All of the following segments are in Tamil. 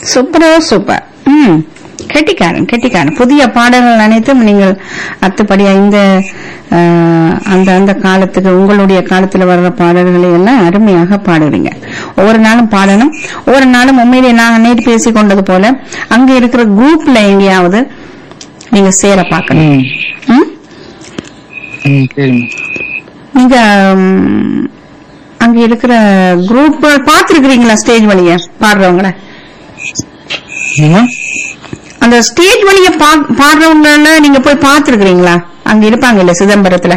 சூப்பரோ சூப்பர் ம் கெட்டிக்காரன் கெட்டிக்காரன் புதிய பாடல்கள் அனைத்தும் நீங்கள் அத்துப்படியா இந்த அஹ், அந்த அந்த காலத்துக்கு உங்களுடைய காலத்துல வர்ற பாடல்களை எல்லாம் அருமையாக பாடுவீங்க ஒவ்வொரு நாளும் பாடணும் ஒவ்வொரு நாளும் உண்மையிலே நாங்க நேற்று பேசி கொண்டது போல அங்க இருக்கிற குரூப்ல எங்கேயாவது நீங்க சேர பார்க்கணும் ம் ம்? ம் சரிங்க நீங்க ம், அங்க இருக்கிற குரூப் பாத்துருக்கீங்களா ஸ்டேஜ் வழிய பாடுறவங்கள என்ன அந்த ஸ்டேஜ் வழிய பா- பாடுறவங்கள நீங்க போய் பாத்துருக்கீங்களா அங்க இருப்பாங்க இல்ல சிதம்பரத்துல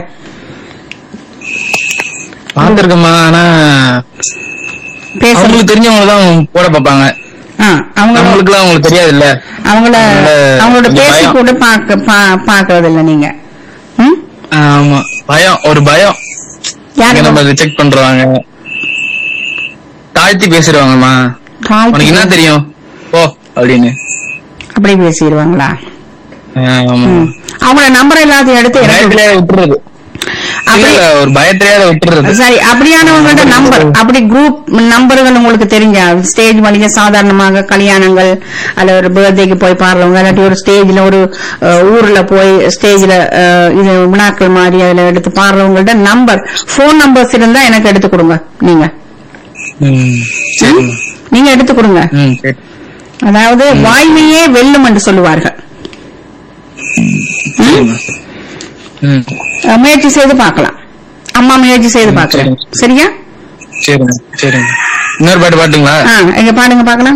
பார்த்திருக்கேம்மா ஆனா பேச அவங்களுக்கு தெரிஞ்சவங்க தான் போட பார்ப்பாங்க ஆ, அவங்க நம்மளுக்குலாம் அவங்களுக்கு தெரியாது இல்ல அவங்கள அதனால அவங்களோட கொஞ்சம் பேசி பயம். கூட பாக்க பா- பாக்குறது இல்ல நீங்க ம்? ஆமா பயம் ஒரு பயம் யாரு இங்க நம்ம ரிஜெக்ட் பண்றாங்க தாழ்த்தி பேசிடுவாங்கம்மா தாழ்த்தி- உனக்கு என்ன தெரியும் போ அப்படின்னு அப்படி பேசிடுவாங்களா ஆமா ம். அவங்களோட நம்பர் எல்லாத்தையும் எடுத்து எனக்கு பயத்திலேயே விட்டுறது இல்ல, அப்படி இல்ல, ஒரு பயத்திலேயே விட்டுறது சரி அப்படியானவங்கள்ட்ட நம்பர் அப்படி குரூப் நம்பர்கள் உங்களுக்கு தெரிஞ்சா ஸ்டேஜ் வழியா சாதாரணமாக கல்யாணங்கள் அல்ல ஒரு பர்த்டேக்கு போய் பாடுறவங்க இல்லாட்டி ஒரு ஸ்டேஜ்ல ஒரு அஹ், ஊர்ல போய் ஸ்டேஜ்ல இது விழாக்கள் மாதிரி அதுல எடுத்து பாடுறவங்கள்ட்ட நம்பர் போன் நம்பர்ஸ் இருந்தா எனக்கு எடுத்து கொடுங்க நீங்க ம், சரிம்மா. நீங்க எடுத்து கொடுங்க ம், சரி அதாவது வாய்மையே வெல்லும் என்று சொல்லுவார்கள் சரிம்மா. ம், அஹ், முயற்சி செய்து பார்க்கலாம் அம்மா முயற்சி செய்து ம், பார்க்கலாம் சரி. சரியா சரிம்மா சரிம்மா இன்னொரு பாட்டு பாட்டுங்களா ஆ எங்க பாடுங்க பார்க்கலாம்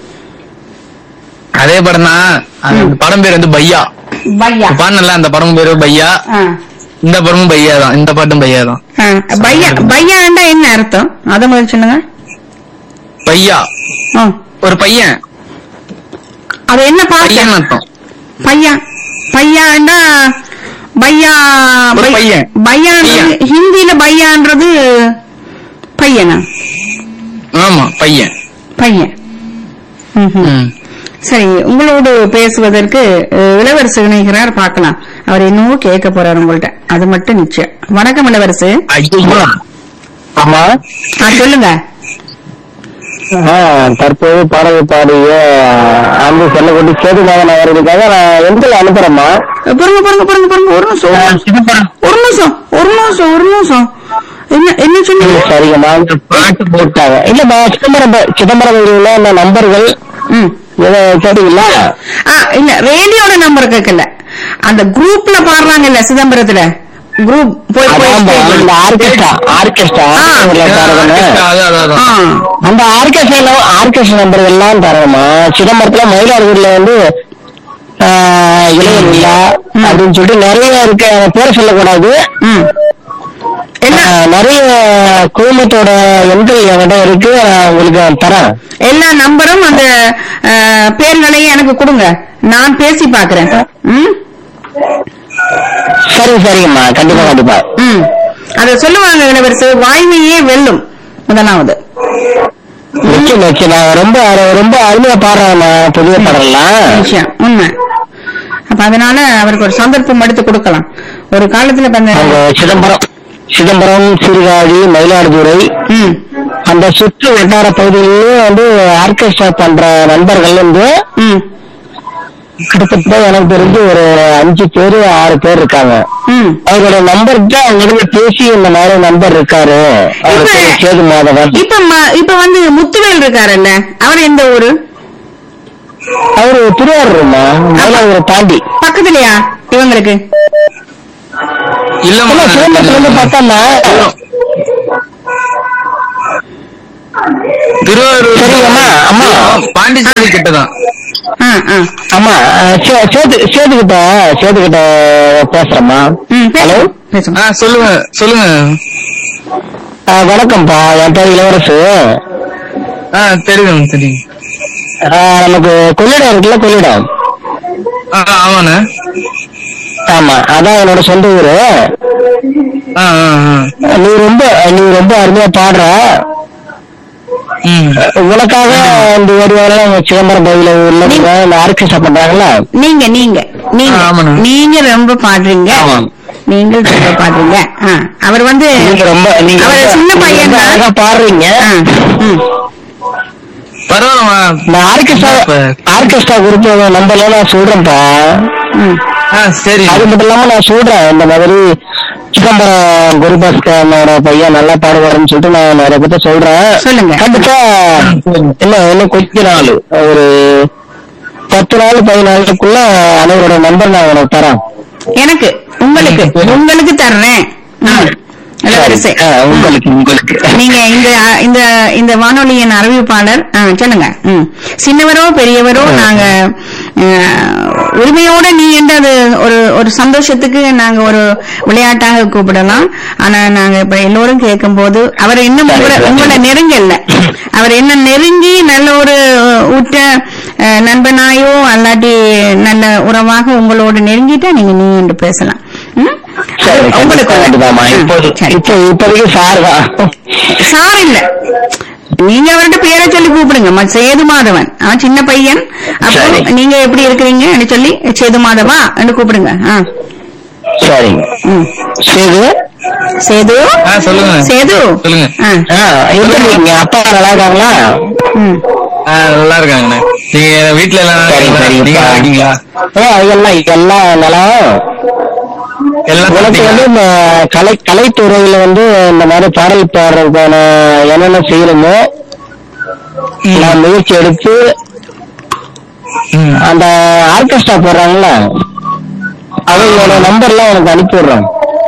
அதே படம் தான் அந்த படம் பேர் வந்து பையா பையா பாடல அந்த படம் பேரு பையா ஆ இந்த படமும் பையா தான் இந்த பாட்டும் பையா தான் ஆ, பையா பையாண்டா என்ன அர்த்தம் அத முதல்ல சொல்லுங்க பையா ஆ, ஒரு பையன் அது என்ன பையன் பாட்டு அர்த்தம் பையா பையாண்டா பையா ஒரு பை- பையன். பையான்றது பையன். ஹிந்தில பையான்றது பையனா ஆமா பையன் பையன் ம்ஹும். ம். சரி உங்களோடு பேசுவதற்கு அஹ், இளவரசு இணைகிறார் பார்க்கலாம் அவர் என்னவோ கேட்க போறாரு உங்கள்ட்ட அது மட்டும் நிச்சயம் வணக்கம் இளவரசு ஐயோ ஆமா ஆ, சொல்லுங்க ஆ, தற்போது பாடல் பாடிய அன்பு செல்லக்குட்டி சேதுநாதன் அவர்களுக்காக நான் எண்கள் அனுப்புறேம்மா அஹ், பொறுங்க பொறுங்க பொறுங்க பொறுங்க ஒரு நிமிஷம் ஒரு நிமிஷம் ஒரு நிமிஷம் ஒரு நிமிஷம் என்ன என்ன சொன்னீங்க சரிங்கம்மா பாட்டு போட்டாங்க இல்லம்மா சிதம்பரம் ப- சிதம்பரம் உள்ள இந்த நம்பர்கள் ம் ஏதோ கேட்டீங்களா ஆ இல்ல ரேடியோட நம்பர் கேட்கல அந்த குரூப்ல பாடுறாங்கல்ல சிதம்பரத்துல குரூப் போய் போய் அதான் stage- இந்த ஆர்கெஸ்ட்ரா ஆர்கெஸ்ட்ரா ஆ. பாருங்க அதான் அதான் ஆ, அதான் அந்த ஆர்கெஸ்ட்ரா ஆர்கெஸ்ட்ரா நம்பர் எல்லாம் தரணுமா சிதம்பரத்துல மயிலாடுதுறையில வந்து ஆஹ், இளையர் விழா அப்படின்னு சொல்லிட்டு நிறைய இருக்கு அதை பேரை சொல்லக்கூடாது ம் என்ன ஆஹ், நிறைய குழுமத்தோட எண்கள் என்கிட்ட இருக்கு நான் உங்களுக்கு நான் தரேன் எல்லா நம்பரும் அந்த அஹ், பேர்களையும் எனக்கு கொடுங்க நான் பேசி பாக்குறேன் ம் சரி சரிங்கம்மா கண்டிப்பா கண்டிப்பா ம் அத சொல்லுவாங்க இளவரசு வாய்மையே வெல்லும் முதலாவது நிச்சயம் நிச்சயம் நான் ரொம்ப ரொம்ப அருமையா பாடுறேன் புதிய பாடலாம் விஷயம் உண்மை அப்ப அதனால அவருக்கு ஒரு சந்தர்ப்பம் எடுத்து கொடுக்கலாம் ஒரு காலத்துல இப்ப அந்த அவங்க சிதம்பரம் சிதம்பரம் சீர்காழி மயிலாடுதுறை ம் அந்த சுற்று வட்டார பகுதிகளிலே வந்து ஆர்கெஸ்ட்ரா பண்ற நண்பர்கள் வந்து ம் கிட்டத்தட்ட எனக்கு தெரிஞ்சு ஒரு அஞ்சு பேரு ஆறு பேர் இருக்காங்க ம் அவரோட நம்பர்கிட்ட அவங்க பேசி இந்த மாதிரி நம்பர் இருக்காரு அவர் இப்ப- பேரு சேது மாதவன் இப்ப ம- இப்ப வந்து முத்துவேல் இருக்காருல்ல அவர் எந்த ஊரு அவரு திருவாரூர்மா மயிலாடுதுறை தாண்டி பக்கத்துலயா இவங்களுக்கு இல்லம்மா இல்ல சிதம்பரத்துல இருந்து பார்த்தோம்னா திருவாரூர் சரிங்கம்மா, அம்மா. பாண்டிச்சேரி கிட்டதான் ஆ ஆ ஆமா அஹ், சே- சேது சேதுகிட்ட சேதுகிட்ட பேசுறேம்மா ம் ஹலோ பேசுங்க பேசுங்க ஆ சொல்லுங்க சொல்லுங்க அஹ், வணக்கம்ப்பா என் பேர் இளவரசு ஆ தெரியும் தெரியும் அஹ், நமக்கு கொள்ளிடம் இருக்குல்ல கொள்ளிடம் ஆ ஆமாண்ணே ஆமா அதான் என்னோட சொந்த ஊரு ஆ ஆ ஆ நீ ரொம்ப நீ ரொம்ப அருமையா பாடுற ம் உனக்காக இந்த ஏரியாவில நம்ம சிதம்பரம் பகுதியில உள்ளவங்க இந்த ஆர்கெஸ்ட்ரா பண்றாங்கல்ல நீங்க நீங்க நீங்க ஆ, ஆமாண்ணா. நீங்க ரொம்ப பாடுறீங்க ஆமா. நீங்கள் ரொம்ப பாடுறீங்க ஆ, அவர் வந்து நீங்க ரொம்ப நீங்க அவர் ரொம்ப- சின்ன நீங்க பையன் ரொம்ப தான். அழகா பாடுறீங்க ஆ, ம். பரவாயில்லம்மா இந்த ஆர்கெஸ்ட்ரா இப்ப- ஆர்கெஸ்ட்ரா குரூப் நம்பர்ல நான் சொல்றேன்ப்பா ம் ஆ சரி அது மட்டும் இல்லாம நான் சொல்றேன் இந்த மாதிரி சிதம்பரம் குருபாஸ்கரனோட பையன் நல்லா பாடுவாருன்னு சொல்லிட்டு நான் நிறைய பேர்த்த சொல்றேன் சொல்லுங்க. கண்டிப்பா இன்னும் இன்னும் கொஞ்ச நாள் ஒரு பத்து நாள் பதினாலுக்குள்ள அனைவரோட நம்பர் நான் உனக்கு தரேன் எனக்கு உங்களுக்கு உங்களுக்கு தர்றேன் ம். இளவரசே ஆ, உங்களுக்கு உங்களுக்கு நீங்க இந்த இந்த இந்த வானொலியின் அறிவிப்பாளர் ஆ, சொல்லுங்க ம். சின்னவரோ பெரியவரோ நாங்க அஹ், உரிமையோட நீ என்ற அது ஒரு ஒரு சந்தோஷத்துக்கு நாங்க ஒரு விளையாட்டாக கூப்பிடலாம் ஆனா நாங்க இப்ப எல்லோரும் கேட்கும் போது அவர் இன்னும் உங்களை உங்களை நெருங்கல அவர் என்ன நெருங்கி நல்ல ஒரு உற்ற அஹ், நண்பனாயோ அல்லாட்டி நல்ல உறவாக உங்களோட நெருங்கிட்டா நீங்க நீ என்று பேசலாம் ம்? சரி, அது உங்களுக்கு கண்டிப்பாம்மா. இப்போது சரி. இப்போ இப்போதைக்கு சார் தான் சார் இல்ல நீங்க அவர்கிட்ட பேரை சொல்லி கூப்பிடுங்க ம- சேது மாதவன் அவன் சின்ன பையன் அப்போ சரி. நீங்க எப்படி இருக்கிறீங்கன்னு சொல்லி சேது மாதவா கூப்பிடுங்க ஆ. சரிங்க ம். சேது சேது ஆ சொல்லுங்க சேது சொல்லுங்க. ஆ. ஆ, எப்படி இருக்கீங்க அப்பா நல்லா இருக்காங்களா ம். ஆ நல்லா இருக்காங்கண்ணே நீங்க வீட்டுல எல்லாம் நல்லா சரி, இருக்கீங்களா? சரிப்பா. நீங்க நல்லா இருக்கீங்களா ஆ, இதெல்லாம் இதெல்லாம் நல்லா எல்லாம் உனக்கு வந்து சாப்பிட்டீங்களா? இந்த கலை கலைத்துறையில வந்து இந்த மாதிரி பாடல் பாடுறதுக்கான என்னென்ன செய்யணுமோ ம். நான் முயற்சி எடுத்து ம். அந்த ஆர்கெஸ்ட்ரா போடுறாங்கல்ல அவங்களோட நம்பர்லாம் உனக்கு அனுப்பி விடுறேன்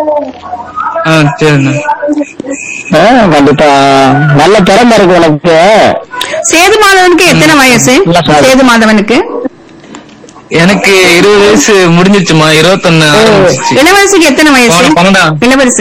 ஆ சரிண்ணே ஆ, கண்டிப்பா நல்ல திறமை இருக்கு உனக்கு சேது மாதவனுக்கு எத்தனை வயசு இல்ல, சார். சேது மாதவனுக்கு எனக்கு இருபது வயசு முடிஞ்சிருச்சுமா இருபத்தொன்னு ஆரம்பிச்சிச்சு இளவரசிக்கு எத்தனை வயசு போன பன்னெண்டாம். இளவரசி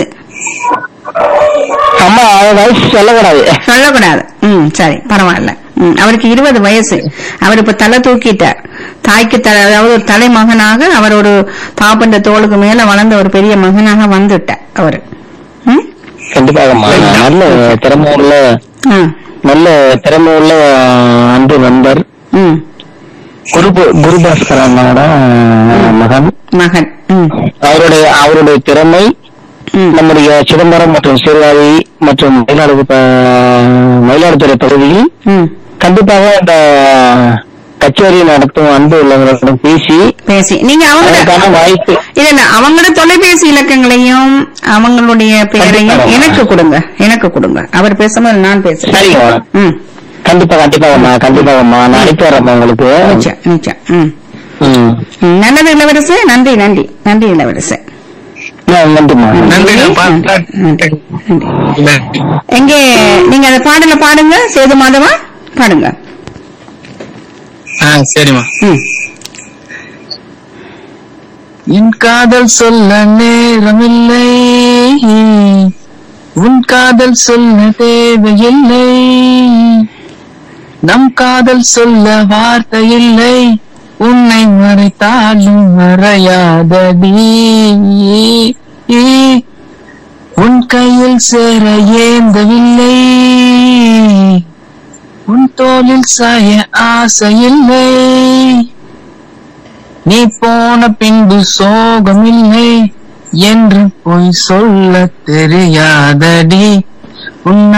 அம்மா வயசு சொல்லக்கூடாது சொல்லக்கூடாது ம் சரி பரவாயில்ல ம், அவருக்கு இருபது வயசு அவர் இப்ப தலை தூக்கிட்டார் தாய்க்கு தலை அதாவது ஒரு தலை மகனாக அவர் ஒரு பாப்பண்ட தோளுக்கு மேல வளர்ந்த ஒரு பெரிய மகனாக வந்துட்டார் அவரு ம்? கண்டிப்பாகம்மா நல்ல திறமை உள்ள ஆ, நல்ல திறமை உள்ள அன்பு நண்பர் ம், குரு குருபாஸ்கரனோட மகன் மகன் ம், அவருடைய அவருடைய திறமை ம், நம்முடைய சிதம்பரம் மற்றும் சீர்காழி மற்றும் மயிலாடுதுறை ப- மயிலாடுதுறை பகுதியில் ம். கண்டிப்பாக இந்த கச்சேரி நடத்தும் அன்பு உள்ளவர்களிடம் பேசி பேசி நீங்க அவங்க அதற்கான வாய்ப்பு இல்ல இல்ல அவங்களோட தொலைபேசி இலக்கங்களையும் அவங்களுடைய பெயரையும் கண்டிப்பா. எனக்கு கொடுங்க எனக்கு கொடுங்க அவர் பேசும்போது நான் பேசுறேன் சரிங்க ம் கண்டிப்பா கண்டிப்பாகம்மா கண்டிப்பாகம்மா நான் அனுப்பி வரேம்மா உங்களுக்கு நிச்சயம் நிச்சயம் ம் ம். ம், நல்லது இளவரசு நன்றி நன்றி நன்றி இளவரசு ஆ, நன்றிம்மா நன்றி நன்றி, நன்றி, நன்றி. எங்கே நீங்க அந்த பாடல பாடுங்க சேது மாதவா பாடுங்க ஆ சரிம்மா ம். என் காதல் சொல்ல நேரமில்லை உன் காதல் சொல்ல தேவையில்லை நம் காதல் சொல்ல வார்த்தை இல்லை உன்னை மறைத்தாலும் மறையாதடி உன் கையில் சேர ஏந்தவில்லை உன் தோளில் சாய ஆசையில்லை நீ போன பின்பு சோகமில்லை என்று பொய் சொல்ல தெரியாதடி உன்னை